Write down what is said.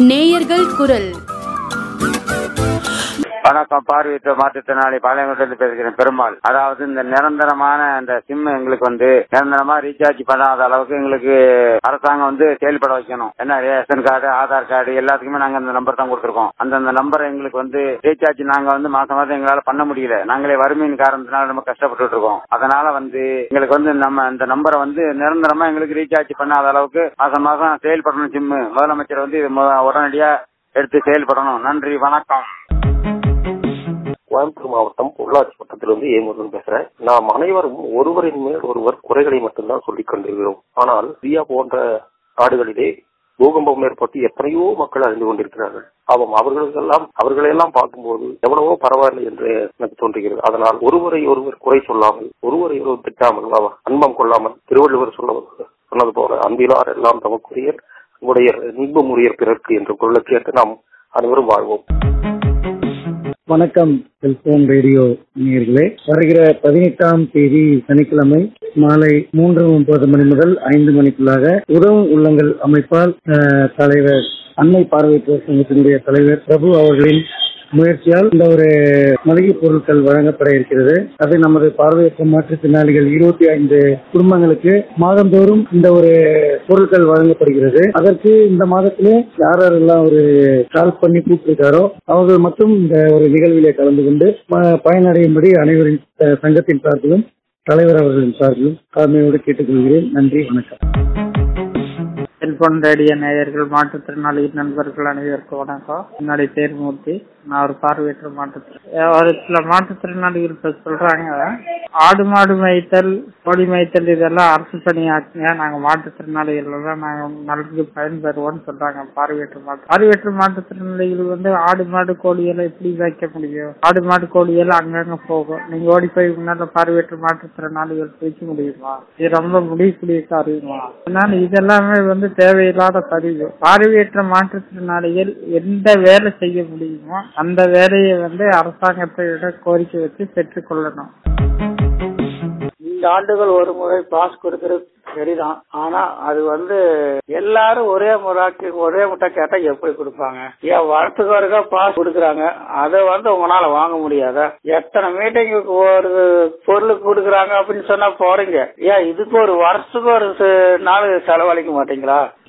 நேயர்கள் குரல் வணக்கம் பார்வையற்ற மாற்றுத்திறனாளி பாளையங்கோட்டிலிருந்து பேசுகிறேன் பெருமாள் அதாவது இந்த நிரந்தரமான இந்த சிம் எங்களுக்கு வந்து நிரந்தரமா ரீசார்ஜ் பண்ணாத அளவுக்கு எங்களுக்கு அரசாங்கம் வந்து செயல்பட வைக்கணும் என்ன ரேஷன் கார்டு ஆதார் கார்டு எல்லாத்துக்குமே நாங்க அந்த நம்பர் தான் கொடுத்துருக்கோம் அந்தந்த நம்பரை எங்களுக்கு வந்து ரீசார்ஜ் நாங்க வந்து மாசம் மாசம் எங்களால பண்ண முடியல நாங்களே வறுமையின் காரணத்தினால நம்ம கஷ்டப்பட்டு இருக்கோம் அதனால வந்து எங்களுக்கு வந்து நம்ம அந்த நம்பரை வந்து நிரந்தரமா எங்களுக்கு ரீசார்ஜ் பண்ணாத அளவுக்கு மாசம் மாசம் செயல்படணும் சிம் முதலமைச்சர் வந்து இது மு- உடனடியா எடுத்து செயல்படணும் நன்றி வணக்கம் கோயம்புத்தூர் மாவட்டம் பொள்ளாச்சி வட்டத்திலிருந்து ஏ முருகன் பேசுறேன் நாம் அனைவரும் ஒருவரின் மேல் ஒருவர் குறைகளை மட்டும்தான் சொல்லிக் கொண்டிருக்கிறோம் ஆனால் இந்தியா போன்ற நாடுகளிலே பூகம்பம் ஏற்பட்டு எத்தனையோ மக்கள் அறிந்து கொண்டிருக்கிறார்கள் ஆமாம் அவர்களுக்கெல்லாம் அவர்களையெல்லாம் பார்க்கும்போது எவ்வளவோ பரவாயில்லை என்று எனக்கு தோன்றுகிறது அதனால் ஒருவரை ஒருவர் குறை சொல்லாமல் ஒருவரை ஒருவர் திட்டாமல் அவர் அன்பம் கொள்ளாமல் திருவள்ளுவர் சொல்ல சொன்னது போல அன்பிலார் எல்லாம் தமக்குரியர் உடைய இன்பமுரியர் பிறர்க்கு என்ற குரலை கேட்டு நாம் அனைவரும் வாழ்வோம் வணக்கம் செல்போன் ரேடியோ நேயர்களே வருகிற பதினெட்டாம் தேதி சனிக்கிழமை மாலை மூன்று முப்பது மணி முதல் ஐந்து மணிக்குள்ளாக உதவும் உள்ளங்கள் அமைப்பால் அஹ், தலைவர் அன்னை பார்வையற்றோர் சங்கத்தினுடைய தலைவர் பிரபு அவர்களின் முயற்சியால் இந்த ஒரு மளிகை பொருட்கள் வழங்கப்பட இருக்கிறது அது நமது பார்வையற்ற மாற்றுத்திறனாளிகள் இருபத்தி ஐந்து குடும்பங்களுக்கு மாதந்தோறும் இந்த ஒரு பொருட்கள் வழங்கப்படுகிறது அதற்கு இந்த மாதத்திலே யார் யாரெல்லாம் ஒரு கால் பண்ணி கூப்பிட்டிருக்காரோ அவர்கள் மட்டும் இந்த ஒரு நிகழ்விலே கலந்து கொண்டு ப- பயனடையும்படி அனைவரின் அஹ், சங்கத்தின் சார்பிலும் தலைவர் அவர்களின் சார்பிலும் தாழ்மையோடு கேட்டுக்கொள்கிறேன் நன்றி வணக்கம் செல்போன் ரேடியோ நேயர்கள் மாற்றுத்திறனாளி நண்பர்கள் அனைவருக்கும் வணக்கம் என்னுடைய பேர் மூர்த்தி நான் ஒரு பார்வையற்ற மாற்றுத்திறன் ஒரு சில மாற்றுத்திறனாளிகள் இப்ப சொல்றாங்க ஆடு மாடு மேய்த்தல் கோழி மேய்த்தல் இதெல்லாம் அரசு பணியாச்சுங்க நாங்க மாற்றுத்திறனாளிகள் எல்லாம் நாங்க நன்கு பயன்பெறுவோம்னு சொல்றாங்க பார்வையற்ற மாற்று பார்வையற்ற மாற்றுத்திறனாளிகள் வந்து ஆடு மாடு கோழி எல்லாம் எப்படி வைக்க முடியும் ஆடு மாடு கோழி எல்லாம் அங்கங்க போகும் நீங்க ஓடி போய் முன்னால பார்வையற்ற மாற்றுத்திறனாளிகள் பிரிக்க முடியுமா இது ரொம்ப முடியக்கூடிய காரியமா அதனால இதெல்லாமே வந்து தேவையில்லாத பதிவு பார்வையற்ற மாற்றுத்திறனாளிகள் எந்த வேலை செய்ய முடியுமோ அந்த வேலையை வந்து அரசாங்கத்தை கோரிக்கை வச்சு பெற்றுக்கொள்ளணும் இந்த ஆண்டுகள் ஒரு முறை பாஸ் கொடுக்கறது சரிதான் ஆனா அது வந்து எல்லாரும் ஒரே முறைக்கு ஒரே முட்டை கேட்டா எப்படி கொடுப்பாங்க ஏன் வருஷத்துக்கு ஒருக்கா பாஸ் கொடுக்கறாங்க அதை வந்து உங்களால வாங்க முடியாதா எத்தனை மீட்டிங்குக்கு ஒரு பொருள் கொடுக்கறாங்க அப்படின்னு சொன்னா போறீங்க ஏன் இதுக்கு ஒரு வருஷத்துக்கு ஒரு ச- நாள் செலவழிக்க மாட்டீங்களா